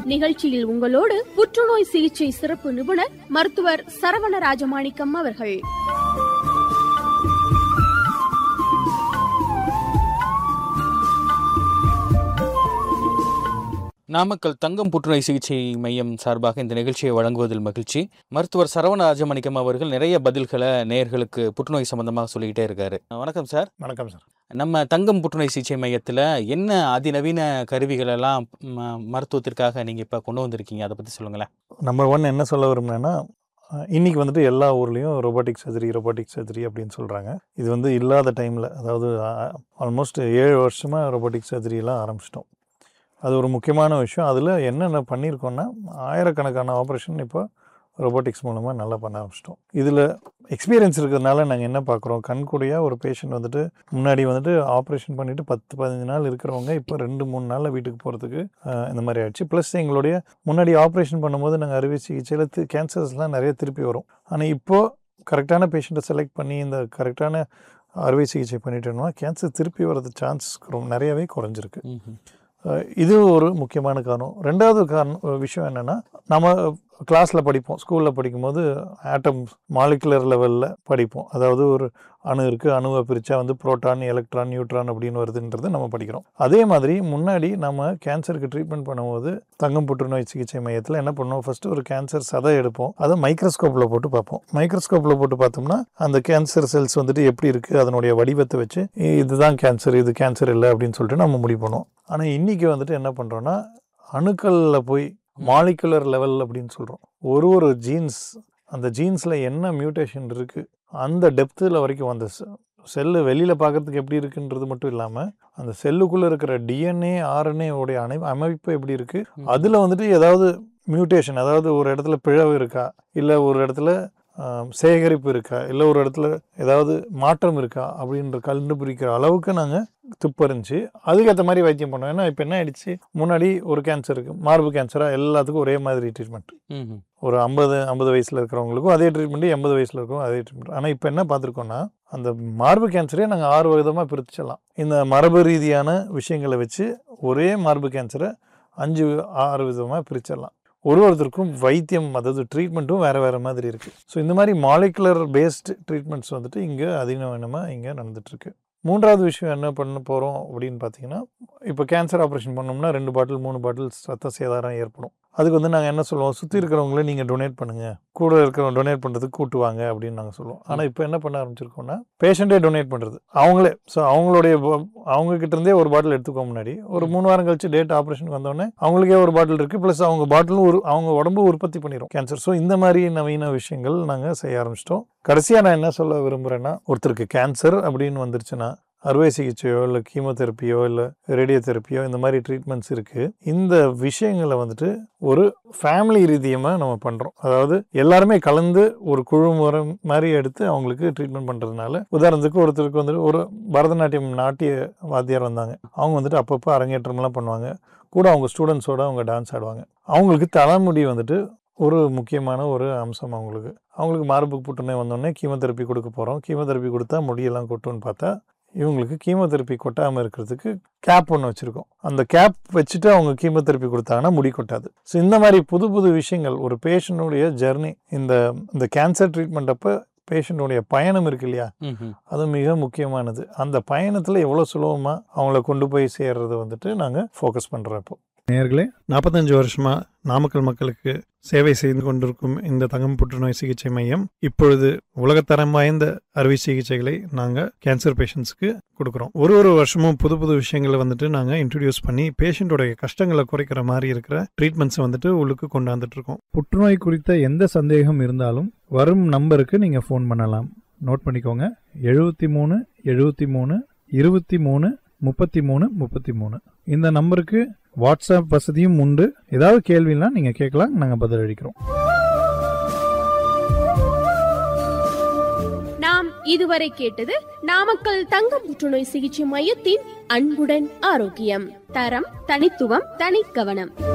நிகழ்ச்சியில் உங்களோடு புற்றுநோய் சிகிச்சை சிறப்பு நிபுணர் மருத்துவர் சரவண ராஜமாணிக்கம் அவர்கள் நாமக்கல் தங்கம் புற்றுநோய் சிகிச்சை மையம் சார்பாக இந்த நிகழ்ச்சியை வழங்குவதில் மகிழ்ச்சி மருத்துவர் சரவண ராஜமணிக்கம் அவர்கள் நிறைய பதில்களை நேயர்களுக்கு புற்றுநோய் சம்பந்தமாக சொல்லிக்கிட்டே இருக்காரு வணக்கம் சார் வணக்கம் சார் நம்ம தங்கம் புற்றுநோய் சிகிச்சை மையத்தில் என்ன அதிநவீன கருவிகள் எல்லாம் ம- மருத்துவத்திற்காக நீங்கள் இப்போ கொண்டு வந்திருக்கீங்க அதை பற்றி சொல்லுங்களேன் நம்பர் ஒன் என்ன சொல்ல விரும்புனேன்னா அஹ், இன்னைக்கு வந்துட்டு எல்லா ஊர்லேயும் ரொபாட்டிக் சர்ஜரி ரொபாட்டிக் சர்ஜரி அப்படின்னு சொல்கிறாங்க இது வந்து இல்லாத டைமில் அதாவது ஆல்மோஸ்ட் ஏழு வருஷமாக ரொபாட்டிக் சர்ஜரியெல்லாம் ஆரம்பிச்சிட்டோம் அது ஒரு முக்கியமான விஷயம் அதில் என்னென்ன பண்ணியிருக்கோன்னா ஆயிரக்கணக்கான ஆப்ரேஷன் இப்போ ரொபாட்டிக்ஸ் மூலமாக நல்லா பண்ண ஆரம்பிச்சிட்டோம் இதில் எக்ஸ்பீரியன்ஸ் இருக்கிறதுனால நாங்கள் என்ன பார்க்குறோம் கண்கூடியாக ஒரு பேஷண்ட் வந்துட்டு முன்னாடி வந்துட்டு ஆப்ரேஷன் பண்ணிவிட்டு பத்து பதினஞ்சு நாள் இருக்கிறவங்க இப்போ ரெண்டு மூணு நாளில் வீட்டுக்கு போகிறதுக்கு இந்த மாதிரி ஆயிடுச்சு ப்ளஸ் எங்களுடைய முன்னாடி ஆப்ரேஷன் பண்ணும்போது நாங்கள் அறுவை சிகிச்சையில் தி கேன்சர்ஸ்லாம் நிறைய திருப்பி வரும் ஆனால் இப்போது கரெக்டான பேஷண்ட்டை செலக்ட் பண்ணி இந்த கரெக்டான அறுவை சிகிச்சை பண்ணிட்டோம்னா கேன்சர் திருப்பி வரது சான்ஸ் ரொம்ப நிறையவே குறைஞ்சிருக்கு அஹ் இது ஒரு முக்கியமான காரணம் ரெண்டாவது காரணம் விஷயம் என்னென்னா நம்ம கிளாஸில் படிப்போம் ஸ்கூலில் படிக்கும்போது ஆட்டம் மாலிகுலர் லெவலில் படிப்போம் அதாவது ஒரு அணு இருக்குது அணுவை பிரித்தா வந்து புரோட்டான் எலக்ட்ரான் நியூட்ரான் அப்படின்னு வருதுன்றது நம்ம படிக்கிறோம் அதே மாதிரி முன்னாடி நம்ம கேன்சருக்கு ட்ரீட்மெண்ட் பண்ணும்போது தங்கம் புற்றுநோய் சிகிச்சை மையத்தில் என்ன பண்ணுவோம் ஃபஸ்ட்டு ஒரு கேன்சர் சதை எடுப்போம் அதை மைக்ரோஸ்கோப்பில் போட்டு பார்ப்போம் மைக்ரோஸ்கோப்பில் போட்டு பார்த்தோம்னா அந்த கேன்சர் செல்ஸ் வந்துட்டு எப்படி இருக்குது அதனுடைய வடிவத்தை வச்சு இதுதான் கேன்சர் இது கேன்சர் இல்லை அப்படின்னு சொல்லிட்டு நம்ம முடிவு பண்ணுவோம் ஆனால் இன்றைக்கி வந்துட்டு என்ன பண்ணுறோன்னா அணுக்களில் போய் மாலிகுலர் லெவல் அப்படின்னு சொல்கிறோம் ஒரு ஒரு ஜீன்ஸ் அந்த ஜீன்ஸில் என்ன மியூட்டேஷன் இருக்குது அந்த டெப்த்தில் வரைக்கும் அந்த செல்லு வெளியில் பார்க்கறதுக்கு எப்படி இருக்குன்றது மட்டும் இல்லாமல் அந்த செல்லுக்குள்ளே இருக்கிற டிஎன்ஏ ஆர்என்ஏ உடைய அணை அமைப்பு எப்படி இருக்குது அதில் வந்துட்டு ஏதாவது மியூட்டேஷன் அதாவது ஒரு இடத்துல பிழவு இருக்கா இல்லை ஒரு இடத்துல ஆம், சேகரிப்பு இருக்கா இல்லை ஒரு இடத்துல ஏதாவது மாற்றம் இருக்கா அப்படின்ற கண்டுபிடிக்கிற அளவுக்கு நாங்கள் துப்பறிஞ்சு அதுக்கேற்ற மாதிரி வைத்தியம் பண்ணோம் ஏன்னா இப்போ என்ன ஆயிடுச்சு முன்னாடி ஒரு கேன்சர் இருக்குது மார்பு கேன்சராக எல்லாத்துக்கும் ஒரே மாதிரி ட்ரீட்மெண்ட் ம் ஒரு ஐம்பது ஐம்பது வயசில் இருக்கிறவங்களுக்கும் அதே ட்ரீட்மெண்ட் எண்பது வயசில் இருக்கிறவங்க அதே ட்ரீட்மெண்ட் ஆனால் இப்போ என்ன பார்த்துருக்கோன்னா அந்த மார்பு கேன்சரே நாங்கள் ஆறு விதமாக பிரிச்சிடலாம் இந்த மரபு ரீதியான விஷயங்களை வச்சு ஒரே மார்பு கேன்சரை அஞ்சு ஆறு விதமாக பிரிச்சிடலாம் ஒரு ஒருத்தருக்கும் வைத்தியம் அதாவது ட்ரீட்மெண்ட்டும் வேறு வேறு மாதிரி இருக்குது ஸோ இந்த மாதிரி மாலிகுலர் பேஸ்டு ட்ரீட்மெண்ட்ஸ் வந்துட்டு இங்கே அதிநவீனமாக இங்கே நடந்துட்டுருக்கு மூன்றாவது விஷயம் என்ன பண்ண போகிறோம் அப்படின்னு பார்த்தீங்கன்னா இப்போ கேன்சர் ஆப்ரேஷன் பண்ணோம்னா ரெண்டு பாட்டில் மூணு பாட்டில் ரத்த சேதாரம் ஏற்படும் அதுக்கு வந்து நாங்கள் என்ன சொல்லுவோம் சுற்றி இருக்கிறவங்களே நீங்கள் டொனேட் பண்ணுங்கள் கூட இருக்கிறவங்க டொனேட் பண்ணுறதுக்கு கூட்டுவாங்க அப்படின்னு நாங்கள் சொல்லுவோம் ஆனால் இப்போ என்ன பண்ண ஆரம்பிச்சிருக்கோம்னா பேஷண்ட்டே டொனேட் பண்ணுறது அவங்களே ஸோ அவங்களுடைய ப- அவங்க கிட்ட இருந்தே ஒரு பாட்டில் எடுத்துக்கோ முன்னாடி ஒரு மூணு வாரம் கழிச்சு டேட் ஆப்ரேஷனுக்கு வந்தோடனே அவங்களுக்கே ஒரு பாட்டில் இருக்குது ப்ளஸ் அவங்க பாட்டிலும் ஒரு அவங்க உடம்பு உற்பத்தி பண்ணிடும் கேன்சர் ஸோ இந்த மாதிரி நவீன விஷயங்கள் நாங்கள் செய்ய ஆரம்பிச்சிட்டோம் கடைசியாக நான் என்ன சொல்ல விரும்புகிறேன்னா ஒருத்தருக்கு கேன்சர் அப்படின்னு வந்துருச்சுன்னா அறுவை சிகிச்சையோ இல்லை கீமோதெரப்பியோ இல்லை ரேடியோ தெரப்பியோ இந்த மாதிரி ட்ரீட்மெண்ட்ஸ் இருக்குது இந்த விஷயங்களை வந்துட்டு ஒரு ஃபேமிலி ரீதியமாக நம்ம பண்ணுறோம் அதாவது எல்லாருமே கலந்து ஒரு குழு முறை மாதிரி எடுத்து அவங்களுக்கு ட்ரீட்மெண்ட் பண்ணுறதுனால உதாரணத்துக்கு ஒருத்தருக்கு வந்துட்டு ஒரு பரதநாட்டியம் நாட்டிய வாத்தியார் வந்தாங்க அவங்க வந்துட்டு அப்பப்போ அரங்கேற்றம்லாம் பண்ணுவாங்க கூட அவங்க ஸ்டூடெண்ட்ஸோட அவங்க டான்ஸ் ஆடுவாங்க அவங்களுக்கு தலைமுடி வந்துட்டு ஒரு முக்கியமான ஒரு அம்சம் அவங்களுக்கு அவங்களுக்கு மார்பு புற்றுநோய் வந்தோடனே கீமோதெரப்பி கொடுக்க போகிறோம் கீமோதெரப்பி கொடுத்தா முடியெல்லாம் கொட்டும்னு பார்த்தா இவங்களுக்கு கீமோதெரப்பி கொட்டாமல் இருக்கிறதுக்கு கேப் ஒன்று வச்சுருக்கோம் அந்த கேப் வச்சுட்டு அவங்க கீமோதெரப்பி கொடுத்தாங்கன்னா முடி கொட்டாது ஸோ இந்த மாதிரி புது புது விஷயங்கள் ஒரு பேஷண்ட்டுடைய ஜெர்னி இந்த இந்த கேன்சர் ட்ரீட்மெண்ட் அப்போ பேஷண்ட்டுடைய பயணம் இருக்கு இல்லையா ம் அது மிக முக்கியமானது அந்த பயணத்தில் எவ்வளோ சுலபமாக அவங்கள கொண்டு போய் சேர்றது வந்துட்டு நாங்கள் ஃபோக்கஸ் பண்ணுறோம் இப்போ நேயர்களே நாற்பத்தஞ்சு வருஷமா நாமக்கல் மக்களுக்கு சேவை செய்து கொண்டிருக்கும் இந்த தங்கம் புற்றுநோய் சிகிச்சை மையம் இப்பொழுது உலகத்தரம் வாய்ந்த அறுவை சிகிச்சைகளை நாங்கள் கேன்சர் பேஷண்ட்ஸ்க்கு கொடுக்குறோம் ஒரு ஒரு வருஷமும் புது புது விஷயங்களை வந்துட்டு நாங்கள் இன்ட்ரடியூஸ் பண்ணி பேஷண்ட்டோடைய கஷ்டங்களை குறைக்கிற மாதிரி இருக்கிற ட்ரீட்மெண்ட்ஸை வந்துட்டு உள்ளுக்கு கொண்டாந்துட்டு இருக்கோம் புற்றுநோய் குறித்த எந்த சந்தேகம் இருந்தாலும் வரும் நம்பருக்கு நீங்கள் ஃபோன் பண்ணலாம் நோட் பண்ணிக்கோங்க எழுபத்தி மூணு எழுபத்தி மூணு இருபத்தி மூணு முப்பத்தி மூணு முப்பத்தி மூணு இந்த நம்பருக்கு வாட்ஸ்அப் வசதியும் உண்டு ஏதாவது கேள்வினா நீங்கள் கேட்கலாம் நாங்கள் பதிலளிக்கிறோம் நாம் இதுவரை கேட்டது நாமக்கல் தங்க புற்றுநோய் சிகிச்சை மையத்தின் அன்புடன் ஆரோக்கியம் தரம் தனித்துவம் தனிக்கவனம்